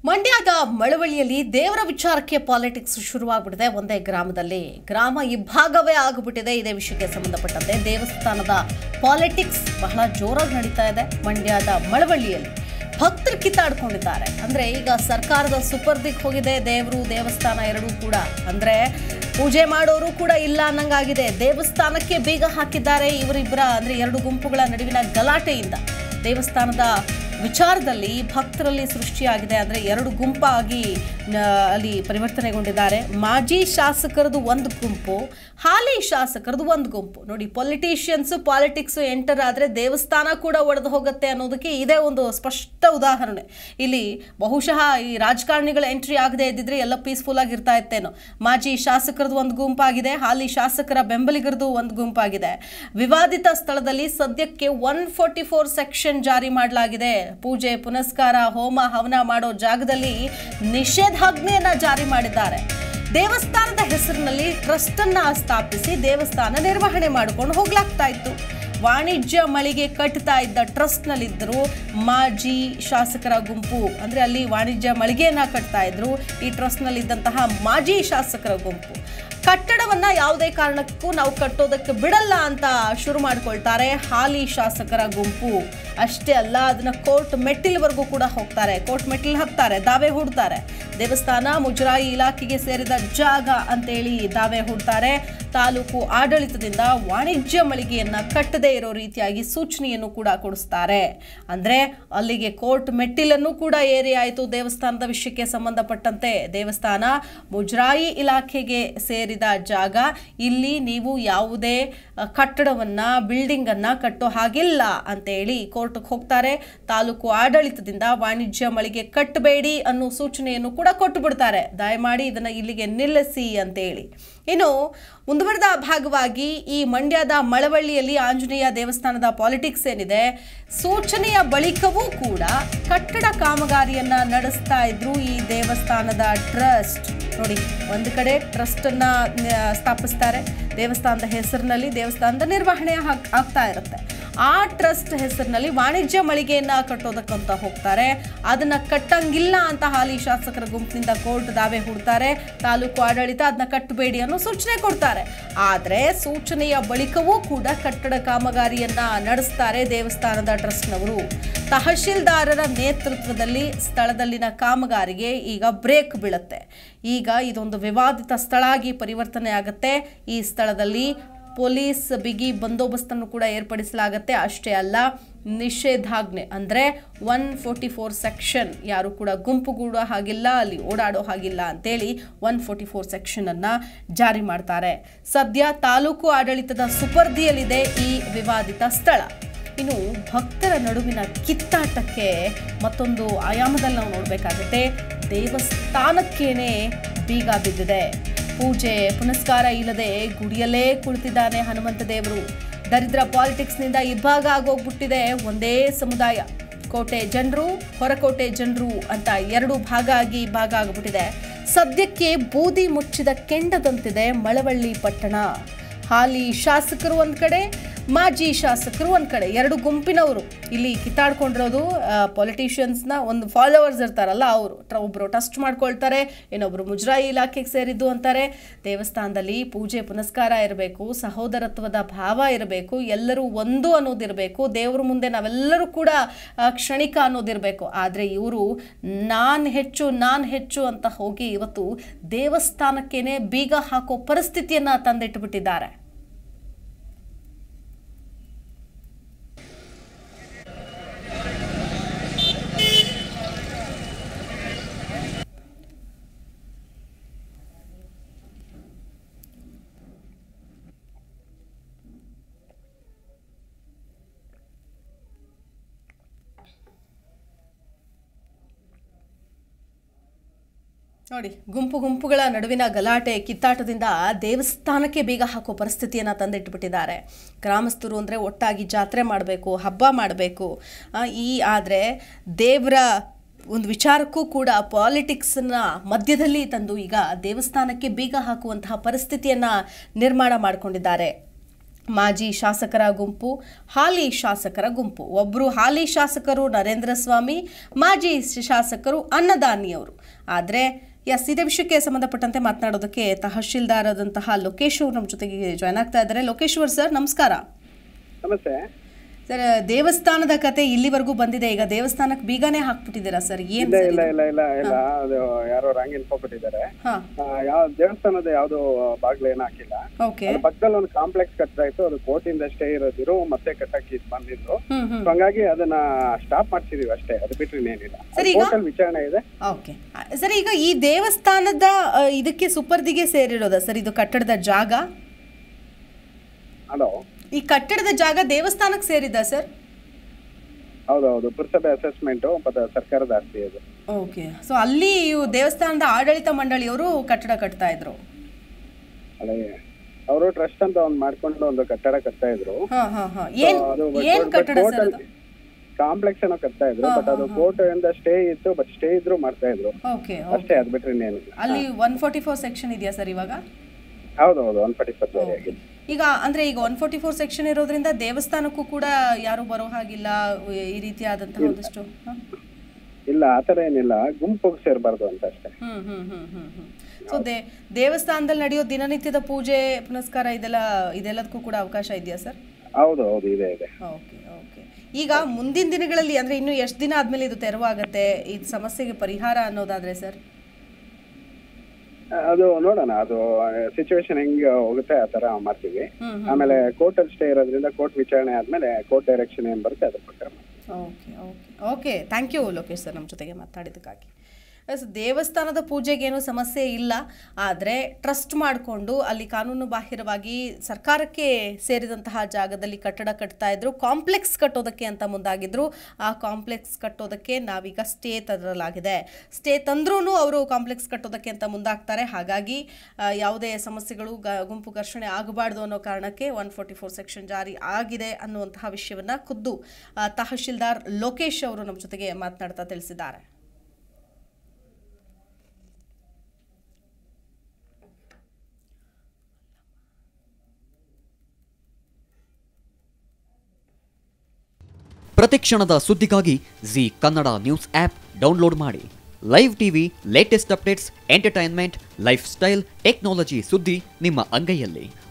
ಮಂಡ್ಯದ ಮಳವಳ್ಳಿಯಲ್ಲಿ ದೇವರ ವಿಚಾರಕ್ಕೆ ಪಾಲಿಟಿಕ್ಸ್ ಶುರುವಾಗ್ಬಿಟ್ಟಿದೆ ಒಂದೇ ಗ್ರಾಮದಲ್ಲಿ ಗ್ರಾಮ ಇಬ್ಬಾಗವೇ ಆಗಿಬಿಟ್ಟಿದೆ ಇದೇ ವಿಷಯಕ್ಕೆ ಸಂಬಂಧಪಟ್ಟಂತೆ ದೇವಸ್ಥಾನದ ಪಾಲಿಟಿಕ್ಸ್ ಬಹಳ ಜೋರಾಗಿ ನಡೀತಾ ಇದೆ ಮಂಡ್ಯದ ಮಳವಳ್ಳಿಯಲ್ಲಿ ಭಕ್ತರು ಕಿತ್ತಾಡ್ಕೊಂಡಿದ್ದಾರೆ ಅಂದ್ರೆ ಈಗ ಸರ್ಕಾರದ ಸುಪರ್ದಿಗೆ ಹೋಗಿದೆ ದೇವರು ದೇವಸ್ಥಾನ ಎರಡೂ ಕೂಡ ಅಂದ್ರೆ ಪೂಜೆ ಮಾಡೋರು ಕೂಡ ಇಲ್ಲ ಅನ್ನಂಗಾಗಿದೆ ದೇವಸ್ಥಾನಕ್ಕೆ ಬೀಗ ಹಾಕಿದ್ದಾರೆ ಇವರಿಬ್ಬರ ಅಂದ್ರೆ ಎರಡು ಗುಂಪುಗಳ ನಡುವಿನ ಗಲಾಟೆಯಿಂದ ದೇವಸ್ಥಾನದ ವಿಚಾರದಲ್ಲಿ ಭಕ್ತರಲ್ಲಿ ಸೃಷ್ಟಿಯಾಗಿದೆ ಅಂದರೆ ಎರಡು ಗುಂಪಾಗಿ ನ- ಅಲ್ಲಿ ಪರಿವರ್ತನೆಗೊಂಡಿದ್ದಾರೆ ಮಾಜಿ ಶಾಸಕರದು ಒಂದು ಗುಂಪು ಹಾಲಿ ಶಾಸಕರದು ಒಂದು ಗುಂಪು ನೋಡಿ ಪೊಲಿಟಿಷಿಯನ್ಸು ಪಾಲಿಟಿಕ್ಸ್ ಎಂಟರ್ ಆದರೆ ದೇವಸ್ಥಾನ ಕೂಡ ಒಡೆದು ಹೋಗುತ್ತೆ ಅನ್ನೋದಕ್ಕೆ ಇದೇ ಒಂದು ಸ್ಪಷ್ಟ ಉದಾಹರಣೆ ಇಲ್ಲಿ ಬಹುಶಃ ಈ ರಾಜಕಾರಣಿಗಳ ಎಂಟ್ರಿ ಆಗದೆ ಇದ್ದಿದ್ರೆ ಎಲ್ಲ ಪೀಸ್ಫುಲ್ ಆಗಿ ಇರ್ತಾ ಇತ್ತೇನೋ ಮಾಜಿ ಶಾಸಕರದು ಒಂದು ಗುಂಪಾಗಿದೆ ಹಾಲಿ ಶಾಸಕರ ಬೆಂಬಲಿಗರದು ಒಂದು ಗುಂಪಾಗಿದೆ ವಿವಾದಿತ ಸ್ಥಳದಲ್ಲಿ ಸದ್ಯಕ್ಕೆ ಒನ್ ಫೋರ್ಟಿ ಫೋರ್ ಸೆಕ್ಷನ್ ಜಾರಿ ಮಾಡಲಾಗಿದೆ ಪೂಜೆ ಪುನಸ್ಕಾರ ಹೋಮ ಹವನ ಮಾಡೋ ಜಾಗದಲ್ಲಿ ನಿಷೇಧಾಜ್ಞೆಯನ್ನ ಜಾರಿ ಮಾಡಿದ್ದಾರೆ ದೇವಸ್ಥಾನದ ಹೆಸರಿನಲ್ಲಿ ಟ್ರಸ್ಟ್ ಅನ್ನ ಸ್ಥಾಪಿಸಿ ದೇವಸ್ಥಾನ ನಿರ್ವಹಣೆ ಮಾಡಿಕೊಂಡು ಹೋಗ್ಲಾಗ್ತಾ ಇತ್ತು ವಾಣಿಜ್ಯ ಮಳಿಗೆ ಕಟ್ತಾ ಇದ್ದ ಟ್ರಸ್ಟ್ನಲ್ಲಿದ್ದರು ಮಾಜಿ ಶಾಸಕರ ಗುಂಪು ಅಂದರೆ ಅಲ್ಲಿ ವಾಣಿಜ್ಯ ಮಳಿಗೆಯನ್ನ ಕಟ್ತಾ ಇದ್ರು ಈ ಟ್ರಸ್ಟ್ನಲ್ಲಿದ್ದಂತಹ ಮಾಜಿ ಶಾಸಕರ ಗುಂಪು ಕಟ್ಟಡವನ್ನ ಯಾವುದೇ ಕಾರಣಕ್ಕೂ ನಾವು ಕಟ್ಟೋದಕ್ಕೆ ಬಿಡಲ್ಲ ಅಂತ ಶುರು ಮಾಡ್ಕೊಳ್ತಾರೆ ಹಾಲಿ ಶಾಸಕರ ಗುಂಪು ಅಷ್ಟೇ ಅಲ್ಲ ಅದನ್ನ ಕೋರ್ಟ್ ಮೆಟ್ಟಿಲ್ವರೆಗೂ ಕೂಡ ಹೋಗ್ತಾರೆ ಕೋರ್ಟ್ ಮೆಟ್ಟಿಲ್ ಹತ್ತಾರೆ ದಾವೆ ಹೂಡ್ತಾರೆ ದೇವಸ್ಥಾನ ಮುಜರಾಯಿ ಇಲಾಖೆಗೆ ಸೇರಿದ ಜಾಗ ಅಂತೇಳಿ ದಾವೆ ಹೂಡ್ತಾರೆ ತಾಲೂಕು ಆಡಳಿತದಿಂದ ವಾಣಿಜ್ಯ ಮಳಿಗೆಯನ್ನ ಕಟ್ಟದೇ ಇರೋ ರೀತಿಯಾಗಿ ಸೂಚನೆಯನ್ನು ಕೂಡ ಕೊಡಿಸ್ತಾರೆ ಅಂದ್ರೆ ಅಲ್ಲಿಗೆ ಕೋರ್ಟ್ ಮೆಟ್ಟಿಲನ್ನು ಕೂಡ ಏರಿ ಆಯಿತು ದೇವಸ್ಥಾನದ ವಿಷಯಕ್ಕೆ ಸಂಬಂಧಪಟ್ಟಂತೆ ದೇವಸ್ಥಾನ ಮುಜರಾಯಿ ಇಲಾಖೆಗೆ ಸೇರಿದ ಜಾಗ ಇಲ್ಲಿ ನೀವು ಯಾವುದೇ ಅ, ಕಟ್ಟಡವನ್ನ ಬಿಲ್ಡಿಂಗ್ ಅನ್ನ ಕಟ್ಟೋ ಹಾಗಿಲ್ಲ ಅಂತೇಳಿ ಕೋರ್ಟ್ಗೆ ಹೋಗ್ತಾರೆ ತಾಲೂಕು ಆಡಳಿತದಿಂದ ವಾಣಿಜ್ಯ ಮಳಿಗೆ ಕಟ್ಟಬೇಡಿ ಅನ್ನೋ ಸೂಚನೆಯನ್ನು ಕೂಡ ಕೊಟ್ಟು ಬಿಡ್ತಾರೆ ದಯಮಾಡಿ ಇದನ್ನ ಇಲ್ಲಿಗೆ ನಿಲ್ಲಿಸಿ ಅಂತೇಳಿ ಇನ್ನು ಮುಂದುವರೆದ ಭಾಗವಾಗಿ ಈ ಮಂಡ್ಯದ ಮಳವಳ್ಳಿಯಲ್ಲಿ ಆಂಜನೇಯ ದೇವಸ್ಥಾನದ ಪಾಲಿಟಿಕ್ಸ್ ಏನಿದೆ ಸೂಚನೆಯ ಬಳಿಕವೂ ಕೂಡ ಕಟ್ಟಡ ಕಾಮಗಾರಿಯನ್ನ ನಡೆಸ್ತಾ ಇದ್ರು ಈ ದೇವಸ್ಥಾನದ ಟ್ರಸ್ಟ್ ನೋಡಿ ಒಂದು ಕಡೆ ಟ್ರಸ್ಟ್ ಅನ್ನ ಆ, ಸ್ಥಾಪಿಸ್ತಾರೆ ದೇವಸ್ಥಾನದ ಹೆಸರಿನಲ್ಲಿ ದೇವಸ್ಥಾನದ ನಿರ್ವಹಣೆ ಹಾಕ್- ಆಗ್ತಾ ಇರುತ್ತೆ ಆ ಟ್ರಸ್ಟ್ ಹೆಸರಿನಲ್ಲಿ ವಾಣಿಜ್ಯ ಮಳಿಗೆಯನ್ನ ಕಟ್ಟೋದಕ್ಕಂತ ಹೋಗ್ತಾರೆ ಅದನ್ನ ಕಟ್ಟಂಗಿಲ್ಲ ಅಂತ ಹಾಲಿ ಶಾಸಕರ ಗುಂಪಿನಿಂದ ಕೋರ್ಟ್ ದಾವೆ ಹೂಡ್ತಾರೆ ತಾಲೂಕು ಆಡಳಿತ ಅದನ್ನ ಕಟ್ಟಬೇಡಿ ಅನ್ನೋ ಸೂಚನೆ ಕೊಡ್ತಾರೆ ಆದ್ರೆ ಸೂಚನೆಯ ಬಳಿಕವೂ ಕೂಡ ಕಟ್ಟಡ ಕಾಮಗಾರಿಯನ್ನ ನಡೆಸ್ತಾರೆ ದೇವಸ್ಥಾನದ ಟ್ರಸ್ಟ್ನವರು ತಹಶೀಲ್ದಾರರ ನೇತೃತ್ವದಲ್ಲಿ ಸ್ಥಳದಲ್ಲಿನ ಕಾಮಗಾರಿಗೆ ಈಗ ಬ್ರೇಕ್ ಬೀಳುತ್ತೆ ಈಗ ಇದೊಂದು ವಿವಾದಿತ ಸ್ಥಳ ಆಗಿ ಪರಿವರ್ತನೆ ಆಗುತ್ತೆ ಈ ಸ್ಥಳದಲ್ಲಿ ಪೊಲೀಸ್ ಬಿಗಿ ಬಂದೋಬಸ್ತನ್ನು ಕೂಡ ಏರ್ಪಡಿಸಲಾಗುತ್ತೆ ಅಷ್ಟೇ ಅಲ್ಲ ನಿಷೇಧಾಜ್ಞೆ ಅಂದರೆ ಒನ್ ಫೋರ್ಟಿ ಫೋರ್ ಸೆಕ್ಷನ್ ಯಾರು ಕೂಡ ಗುಂಪುಗೂಡೋ ಹಾಗಿಲ್ಲ ಅಲ್ಲಿ ಓಡಾಡೋ ಹಾಗಿಲ್ಲ ಅಂತೇಳಿ ಒನ್ ಫೋರ್ಟಿ ಫೋರ್ ಸೆಕ್ಷನನ್ನು ಜಾರಿ ಮಾಡ್ತಾರೆ ಸದ್ಯ ತಾಲೂಕು ಆಡಳಿತದ ಸುಪರ್ದಿಯಲ್ಲಿದೆ ಈ ವಿವಾದಿತ ಸ್ಥಳ ಇನ್ನು ಭಕ್ತರ ನಡುವಿನ ಕಿತ್ತಾಟಕ್ಕೆ ಮತ್ತೊಂದು ಆಯಾಮದಲ್ಲಿ ನಾವು ನೋಡಬೇಕಾಗುತ್ತೆ ದೇವಸ್ಥಾನಕ್ಕೇನೆ ಬೀಗ ಬಿದ್ದಿದೆ ಪೂಜೆ ಪುನಸ್ಕಾರ ಇಲ್ಲದೆ ಗುಡಿಯಲ್ಲೇ ಕುಳಿತಿದ್ದಾನೆ ಹನುಮಂತ ದೇವರು ದರಿದ್ರ ಪಾಲಿಟಿಕ್ಸ್ನಿಂದ ಇಬ್ಬಾಗ ಆಗೋಗ್ಬಿಟ್ಟಿದೆ ಒಂದೇ ಸಮುದಾಯ ಕೋಟೆ ಜನರು ಹೊರಕೋಟೆ ಜನರು ಅಂತ ಎರಡು ಭಾಗ ಆಗಿ ಭಾಗ ಆಗಿಬಿಟ್ಟಿದೆ ಸದ್ಯಕ್ಕೆ ಬೂದಿ ಮುಚ್ಚಿದ ಕೆಂಡದಂತಿದೆ ಮಳವಳ್ಳಿ ಪಟ್ಟಣ ಹಾಲಿ ಶಾಸಕರು ಒಂದ್ ಕಡೆ ಮಾಜಿ ಶಾಸಕರು ಒಂದ್ ಕಡೆ ಎರಡು ಗುಂಪಿನವರು ಇಲ್ಲಿ ಕಿತ್ತಾಡ್ಕೊಂಡಿರೋದು ಪೊಲಿಟಿಷಿಯನ್ಸ್ನ ಒಂದು ಫಾಲೋವರ್ಸ್ ಇರ್ತಾರಲ್ಲ ಅವರು ಒಬ್ರು ಟಸ್ಟ್ ಮಾಡ್ಕೊಳ್ತಾರೆ ಇನ್ನೊಬ್ರು ಮುಜರಾಯಿ ಇಲಾಖೆಗೆ ಸೇರಿದ್ದು ಅಂತಾರೆ ದೇವಸ್ಥಾನದಲ್ಲಿ ಪೂಜೆ ಪುನಸ್ಕಾರ ಇರಬೇಕು ಸಹೋದರತ್ವದ ಭಾವ ಇರಬೇಕು ಎಲ್ಲರೂ ಒಂದು ಅನ್ನೋದಿರಬೇಕು ದೇವ್ರ ಮುಂದೆ ನಾವೆಲ್ಲರೂ ಕೂಡ ಆ, ಕ್ಷಣಿಕ ಅನ್ನೋದಿರಬೇಕು ಆದರೆ ಇವರು ನಾನು ಹೆಚ್ಚು ನಾನು ಹೆಚ್ಚು ಅಂತ ಹೋಗಿ ಇವತ್ತು ದೇವಸ್ಥಾನಕ್ಕೇನೆ ಬೀಗ ಹಾಕೋ ಪರಿಸ್ಥಿತಿಯನ್ನ ತಂದಿಟ್ಟುಬಿಟ್ಟಿದ್ದಾರೆ ನೋಡಿ ಗುಂಪು ಗುಂಪುಗಳ ನಡುವಿನ ಗಲಾಟೆ ಕಿತ್ತಾಟದಿಂದ ದೇವಸ್ಥಾನಕ್ಕೆ ಬೀಗ ಹಾಕೋ ಪರಿಸ್ಥಿತಿಯನ್ನು ತಂದಿಟ್ಬಿಟ್ಟಿದ್ದಾರೆ ಗ್ರಾಮಸ್ಥರು ಅಂದರೆ ಒಟ್ಟಾಗಿ ಜಾತ್ರೆ ಮಾಡಬೇಕು ಹಬ್ಬ ಮಾಡಬೇಕು ಈ ಆದರೆ ದೇವರ ಒಂದು ವಿಚಾರಕ್ಕೂ ಕೂಡ ಪಾಲಿಟಿಕ್ಸ್ನ ಮಧ್ಯದಲ್ಲಿ ತಂದು ಈಗ ದೇವಸ್ಥಾನಕ್ಕೆ ಬೀಗ ಹಾಕುವಂತಹ ಪರಿಸ್ಥಿತಿಯನ್ನು ನಿರ್ಮಾಣ ಮಾಡಿಕೊಂಡಿದ್ದಾರೆ ಮಾಜಿ ಶಾಸಕರ ಗುಂಪು ಹಾಲಿ ಶಾಸಕರ ಗುಂಪು ಒಬ್ಬರು ಹಾಲಿ ಶಾಸಕರು ನರೇಂದ್ರ ಸ್ವಾಮಿ ಮಾಜಿ ಶಾಸಕರು ಅನ್ನದಾನಿಯವರು ಆದರೆ ಎಸ್ ಇದೇ ವಿಷಯಕ್ಕೆ ಸಂಬಂಧಪಟ್ಟಂತೆ ಮಾತನಾಡೋದಕ್ಕೆ ತಹಶೀಲ್ದಾರ್ ಆದಂತಹ ಲೋಕೇಶ್ ಅವರು ನಮ್ಮ ಜೊತೆಗೆ ಜಾಯ್ನ್ ಆಗ್ತಾ ಇದ್ದಾರೆ ಲೋಕೇಶ್ವರ್ ಸರ್ ನಮಸ್ಕಾರ ನಮಸ್ತೆ ಸರ್ ದೇವಸ್ಥಾನದ ಕತೆ ಇಲ್ಲಿವರೆಗೂ ಬಂದಿದೆ ಈಗ ದೇವಸ್ಥಾನಕ್ಕೆ ಬೀಗನೇ ಹಾಕ್ಬಿಟ್ಟಿದ್ದೀರಾ ಸರ್ ಏನ್ ಇಲ್ಲ ಸರ್ ಇಲ್ಲ ಇಲ್ಲ ಇಲ್ಲ ಇಲ್ಲ ಅದು ಯಾರೋ ರಾಂಗ್ ಇನ್ಫೋ ಕೊಟ್ಟಿದ್ದಾರೆ ಹಾ ಆ, ಯಾವ ದೇವಸ್ಥಾನದ ಯಾವ್ದು ಬಾಗ್ಲು ಏನು ಹಾಕಿಲ್ಲ ಓಕೆ ಅದ್ರ ಪಕ್ಕದಲ್ಲಿ ಒಂದು ಕಾಂಪ್ಲೆಕ್ಸ್ ಕಟ್ತಾ ಇತ್ತು ಅದು ಕೋರ್ಟಿಂದ ಸ್ಟೇ ಇರೋದಿರು ಮತ್ತೆ ಕಟ್ಟಕ್ಕೆ ಇದ್ ಬಂದಿದ್ರು ಹ್ಮ್ ಹ್ಮ್ So ಹಂಗಾಗಿ ಅದನ್ನ ಸ್ಟಾಪ್ ಮಾಡ್ಸಿದೀವಿ ಅಷ್ಟೇ ಅದು ಬಿಟ್ರೆ ಇನ್ನೇನಿಲ್ಲ ಸರ್, ಈಗ- ಟೋಟಲ್ ವಿಚಾರಣೆ ಇದೆ ಓಕೆ ಸರ್ ಈಗ ಈ ದೇವಸ್ಥಾನದ ಆ, ಇದಕ್ಕೆ ಸುಪರ್ದಿಗೆ ಸೇರಿರೋದ ಸರ್ ಇದು ಕಟ್ಟಡದ ಜಾಗ ಹಲೋ ಈ ಕಟ್ಟಡದ ಜಾಗ ದೇವಸ್ಥಾನಕ್ಕೆ ಸೇರಿದ ಸರ್ ಹೌದೌದು ಪುರಸಭೆ ಅಸೆಸ್ಮೆಂಟ್ ಸರ್ಕಾರದ ಆಸ್ತಿ ಅದು ಓಕೆ ಸೊ ಅಲ್ಲಿ ಇವು ದೇವಸ್ಥಾನದ ಆಡಳಿತ ಮಂಡಳಿಯವರು ಕಟ್ಟಡ ಕಟ್ತಾ ಇದ್ರು ಅದೇ ಅವರು ಟ್ರಸ್ಟ್ ಅಂತ ಒಂದು ಮಾಡ್ಕೊಂಡು ಒಂದು ಕಟ್ಟಡ ಕಟ್ತಾ ಇದ್ರು ಹಾ ಹಾ ಹಾ ಏನ್ ಅದು ಏನ್ ಕಟ್ಟಡ ಸರ್ ಅದು ಕಾಂಪ್ಲೆಕ್ಸ್ ಏನೋ ಕಟ್ತಾ ಇದ್ರು ಬಟ್ ಅದು ಕೋರ್ಟ್ ಇಂದ ಸ್ಟೇ ಇತ್ತು ಬಟ್ ಸ್ಟೇ ಇದ್ರು ಮಾಡ್ತಾ ಇದ್ರು ಓಕೆ ಅಷ್ಟೇ ಅದು ಬಿಟ್ರೆ ಇನ್ನೇನಿಲ್ಲ ಅಲ್ಲಿ ಒನ್ ಫೋರ್ಟಿ ಫೋರ್ ಸೆಕ್ಷನ್ ಇದೆಯಾ ಸರ್ ಇವಾಗ ಹೌದೌದು ಒನ್ ಫಾರ್ಟಿ ಪರ್ಸೆಂಟ್ ಆಗಿದೆ ಈಗ ಅಂದ್ರೆ ಈಗ ಒನ್ ಫೋರ್ಟಿ ಫೋರ್ ಸೆಕ್ಷನ್ ಇರೋದ್ರಿಂದ ದೇವಸ್ಥಾನಕ್ಕೂ ಕೂಡ ಯಾರು ಬರೋ ಹಾಗಿಲ್ಲ ಈ ರೀತಿಯಾದಂತಹ ಒಂದಿಷ್ಟು ಹ? ಇಲ್ಲ ಆತರ ಏನಿಲ್ಲ ಗುಂಪು ಸೇರ್ಬಾರ್ದು ಅಂತ ಅಷ್ಟೇ ಹ್ಮ್ ಹ್ಮ್ ಹ್ಮ್ ಹ್ಮ್ ಹ್ಮ್ ಸೊ ದೇ ದೇವಸ್ಥಾನದಲ್ಲಿ ನಡೆಯೋ ದಿನನಿತ್ಯದ ಪೂಜೆ ಪುನಸ್ಕಾರ ಇದೆಲ್ಲ ಇದೆಲ್ಲದಕ್ಕೂ ಕೂಡ ಅವಕಾಶ ಇದೆಯಾ ಸರ್ ಹೌದು ಹೌದು ಇದೆ ಇದೆ ಓಕೆ ಓಕೆ ಈಗ ಮುಂದಿನ ದಿನಗಳಲ್ಲಿ ಅಂದ್ರೆ ಇನ್ನು ಎಷ್ಟು ದಿನ ಆದ್ಮೇಲೆ ಇದು ತೆರವಾಗತ್ತೆ ಈ ಸಮಸ್ಯೆಗೆ ಪರಿಹಾರ ಅನ್ನೋದಾದ್ರೆ ಸರ್ ಅದು ನೋಡೋಣ ಅದು ಸಿಚುವೇಶನ್ ಹೆಂಗ್ ಹೋಗುತ್ತೆ ಆ ತರ ಮಾಡ್ತೀವಿ ಹ್ಮ್ ಆಮೇಲೆ ಕೋರ್ಟ್ ಅಲ್ಲಿ ಸ್ಟೇ ಇರೋದ್ರಿಂದ ಕೋರ್ಟ್ ವಿಚಾರಣೆ ಆದ್ಮೇಲೆ ಕೋರ್ಟ್ ಡೈರೆಕ್ಷನ್ ಏನ್ ಬರುತ್ತೆ ಅದ್ರ ಪ್ರಕಾರ ಮಾಡ್ತೀವಿ. Okay okay okay thank you Lokesh sir ನಮ್ಮ ಜೊತೆಗೆ ಮಾತಾಡಿದ್ದಕ್ಕಾಗಿ ಎಸ್ ದೇವಸ್ಥಾನದ ಪೂಜೆಗೇನು ಸಮಸ್ಯೆ ಇಲ್ಲ ಆದರೆ ಟ್ರಸ್ಟ್ ಮಾಡಿಕೊಂಡು ಅಲ್ಲಿ ಕಾನೂನು ಬಾಹಿರವಾಗಿ ಸರ್ಕಾರಕ್ಕೆ ಸೇರಿದಂತಹ ಜಾಗದಲ್ಲಿ ಕಟ್ಟಡ ಕಟ್ತಾ ಇದ್ರು ಕಾಂಪ್ಲೆಕ್ಸ್ ಕಟ್ಟೋದಕ್ಕೆ ಅಂತ ಮುಂದಾಗಿದ್ರು ಆ ಕಾಂಪ್ಲೆಕ್ಸ್ ಕಟ್ಟೋದಕ್ಕೆ ನಾವೀಗ ಸ್ಟೇ ತರಲಾಗಿದೆ ಸ್ಟೇ ತಂದ್ರೂ ಅವರು ಕಾಂಪ್ಲೆಕ್ಸ್ ಕಟ್ಟೋದಕ್ಕೆ ಅಂತ ಮುಂದಾಗ್ತಾರೆ ಹಾಗಾಗಿ ಆ, ಯಾವುದೇ ಸಮಸ್ಯೆಗಳು ಗ ಗುಂಪು ಘರ್ಷಣೆ ಆಗಬಾರ್ದು ಅನ್ನೋ ಕಾರಣಕ್ಕೆ ಒನ್ ಫೋರ್ಟಿ ಫೋರ್ ಸೆಕ್ಷನ್ ಜಾರಿ ಆಗಿದೆ ಅನ್ನುವಂತಹ ವಿಷಯವನ್ನು ಖುದ್ದು ಆ, ತಹಶೀಲ್ದಾರ್ ಲೋಕೇಶ್ ಅವರು ನಮ್ಮ ಜೊತೆಗೆ ಮಾತನಾಡ್ತಾ ತಿಳಿಸಿದ್ದಾರೆ ಪ್ರತಿಕ್ಷಣದ ಸುದ್ದಿಗಾಗಿ Zee Kannada news app download ಮಾಡಿ live TV latest updates entertainment lifestyle technology ಸುದ್ದಿ ನಿಮ್ಮ ಅಂಗೈಯಲ್ಲಿ